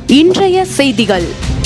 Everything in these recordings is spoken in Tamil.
இன்றைய செய்திகள்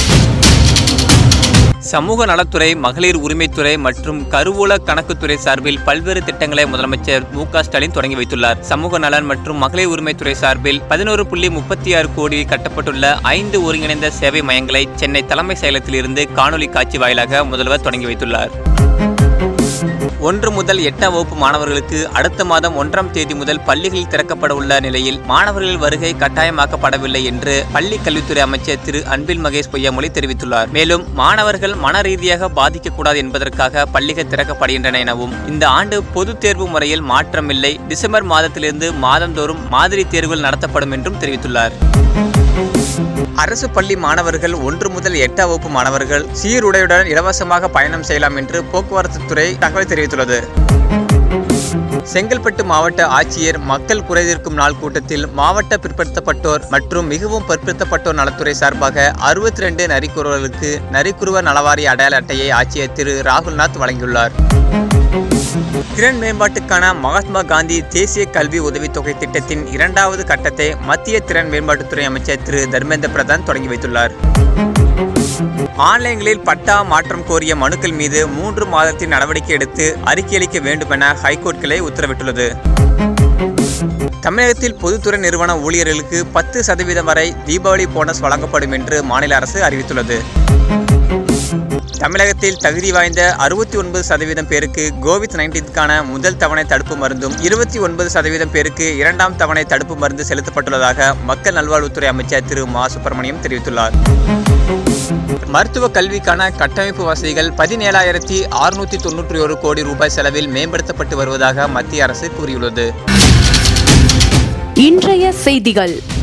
சமூக நலத்துறை மகளிர் உரிமைத்துறை மற்றும் கருவூல கணக்குத்துறை சார்பில் பல்வேறு திட்டங்களை முதலமைச்சர் மு க ஸ்டாலின் தொடங்கி வைத்துள்ளார் சமூக நலன் மற்றும் மகளிர் உரிமைத்துறை சார்பில் பதினோரு புள்ளி முப்பத்தி ஆறு கோடியில் கட்டப்பட்டுள்ள ஐந்து ஒருங்கிணைந்த சேவை மையங்களை சென்னை தலைமை செயலகத்திலிருந்து காணொலி காட்சி வாயிலாக முதல்வர் தொடங்கி வைத்துள்ளார் ஒன்று முதல் எட்டாம் வகுப்பு மாணவர்களுக்கு அடுத்த மாதம் ஒன்றாம் தேதி முதல் பள்ளிகள் திறக்கப்பட உள்ள நிலையில் மாணவர்கள் வருகை கட்டாயமாக்கப்படவில்லை என்று பள்ளி கல்வித்துறை அமைச்சர் திரு அன்பில் மகேஷ் பொய்யாமொழி தெரிவித்துள்ளார் மேலும் மாணவர்கள் மன ரீதியாக பாதிக்கக்கூடாது என்பதற்காக பள்ளிகள் திறக்கப்படுகின்றன எனவும் இந்த ஆண்டு பொதுத் தேர்வு முறையில் மாற்றமில்லை டிசம்பர் மாதத்திலிருந்து மாதந்தோறும் மாதிரி தேர்வுகள் நடத்தப்படும் என்றும் தெரிவித்துள்ளார் அரசு பள்ளி மாணவர்கள் ஒன்று முதல் எட்டாம் வகுப்பு மாணவர்கள் சீருடையுடன் இலவசமாக பயணம் செய்யலாம் என்று போக்குவரத்து துறை தகவல் தெரிவித்துள்ளது செங்கல்பட்டு மாவட்ட ஆட்சியர் மக்கள் குறைதீர்க்கும் நாள் கூட்டத்தில் மாவட்ட பிற்படுத்தப்பட்டோர் மற்றும் மிகவும் பிற்படுத்தப்பட்டோர் நலத்துறை சார்பாக அறுபத்தி ரெண்டு நரிக்குறவர்களுக்கு நரிக்குருவர் நலவாரி அடையாள அட்டையை ஆட்சியர் திரு ராகுல்நாத் வழங்கியுள்ளார் திறன் மேம்பாட்டுக்கான மகாத்மா காந்தி தேசிய கல்வி உதவித்தொகை திட்டத்தின் இரண்டாவது கட்டத்தை மத்திய திறன் மேம்பாட்டுத்துறை அமைச்சர் திரு தர்மேந்திர பிரதான் தொடங்கி வைத்துள்ளார் ஆன்லைன்களில் பட்டா மாற்றம் கோரிய மனுக்கள் மீது மூன்று மாதத்தின் நடவடிக்கை எடுத்து அறிக்கையளிக்க வேண்டுமென ஹைகோர்ட் கிளை உத்தரவிட்டுள்ளது தமிழகத்தில் பொதுத்துறை நிறுவன ஊழியர்களுக்கு பத்து சதவீதம் வரை தீபாவளி போனஸ் வழங்கப்படும் என்று மாநில அரசு அறிவித்துள்ளது தமிழகத்தில் தகுதி வாய்ந்த அறுபத்தி ஒன்பது சதவீதம் பேருக்கு கோவிட் நைன்டீன்கான முதல் தவணை தடுப்பு மருந்தும் இருபத்தி ஒன்பது சதவீதம் பேருக்கு இரண்டாம் தவணை தடுப்பு மருந்து செலுத்தப்பட்டுள்ளதாக மக்கள் நல்வாழ்வுத்துறை அமைச்சர் திரு மா சுப்பிரமணியம் தெரிவித்துள்ளார் மருத்துவ கல்விக்கான கட்டமைப்பு வசதிகள் பதினேழாயிரத்தி அறுநூற்றி தொன்னூற்றி ஒரு கோடி ரூபாய் செலவில் மேம்படுத்தப்பட்டு வருவதாக மத்திய அரசு கூறியுள்ளது இன்றைய செய்திகள்